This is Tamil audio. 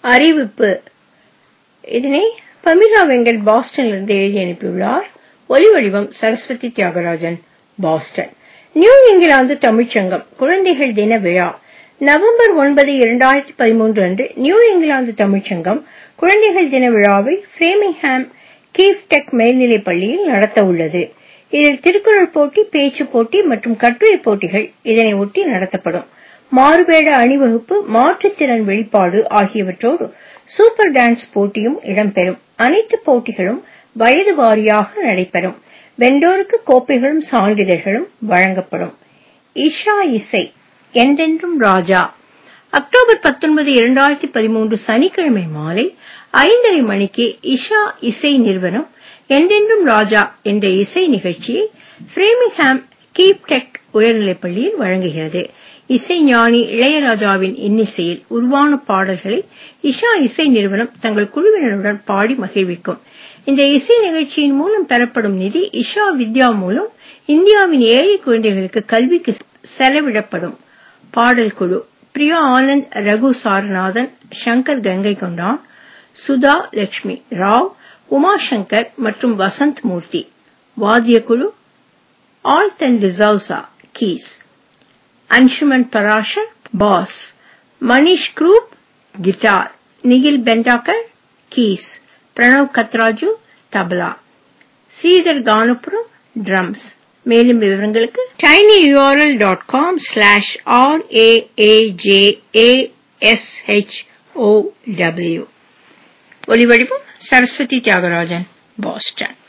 அறிவிப்பு இதனை பமிலா வெங்கட் பாஸ்டனிலிருந்து எழுதி அனுப்பியுள்ளார் ஒலிவடிவம் Saraswathi Thyagarajan Boston New England தமிழ்ச்சங்கம் குழந்தைகள் தின விழா நவம்பர் ஒன்பது இரண்டாயிரத்தி பதிமூன்று அன்று நியூ இங்கிலாந்து தமிழ்ச்சங்கம் குழந்தைகள் தின விழாவை பிரேமிங்ஹாம் கீஃப் டெக் மேல்நிலைப் பள்ளியில் நடத்த உள்ளது இதில் திருக்குறள் போட்டி பேச்சு போட்டி மற்றும் கட்டுரை போட்டிகள் இதனை ஒட்டி நடத்தப்படும் மாறுவேட அணிவகுப்பு மாற்றுத்திறன் வெளிப்பாடு ஆகியவற்றோடு சூப்பர் டான்ஸ் போட்டியும் இடம்பெறும் அனைத்து போட்டிகளும் வயது வாரியாக நடைபெறும் வென்றோருக்கு கோப்பைகளும் சான்றிதழ்களும் வழங்கப்படும் இஷா இசை என்றென்றும் ராஜா அக்டோபர் 19 2013 சனிக்கிழமை மாலை ஐந்தரை மணிக்கு இஷா இசை நிறுவனம் என்றென்றும் ராஜா என்ற இசை நிகழ்ச்சியை பிரேமிங்ஹாம் கீப் டெக் உயர்நிலைப் பள்ளியில் வழங்குகிறது இசை ஞானி இளையராஜாவின் இன்னிசையில் உருவான பாடல்களை இஷா இசை நிறுவனம் தங்கள் குழுவினருடன் பாடி மகிழ்விக்கும் இந்த இசை நிகழ்ச்சியின் மூலம் பெறப்படும் நிதி இஷா வித்யா மூலம் இந்தியாவின் ஏழை குழந்தைகளுக்கு கல்விக்கு செலவிடப்படும் பாடல் குழு பிரியா ஆனந்த் ரகு சாரநாதன் சங்கர் கங்கை கொண்டான் சுதா லட்சுமி ராவ் உமாசங்கர் மற்றும் வசந்த் மூர்த்தி வாத்திய குழு Alton D'Souza keys Anshuman Parashar bass Manish Kurup guitar Nikhil Pendharkar keys Pranav Kathraju tabla Sridhar Ganapuram drums மேலும் விவரங்களுக்கு tinyurl.com slash r-a-a-j-a-s-h-o-w ஒலிவடிவம் சரஸ்வதி தியாகராஜன் பாஸ்டன்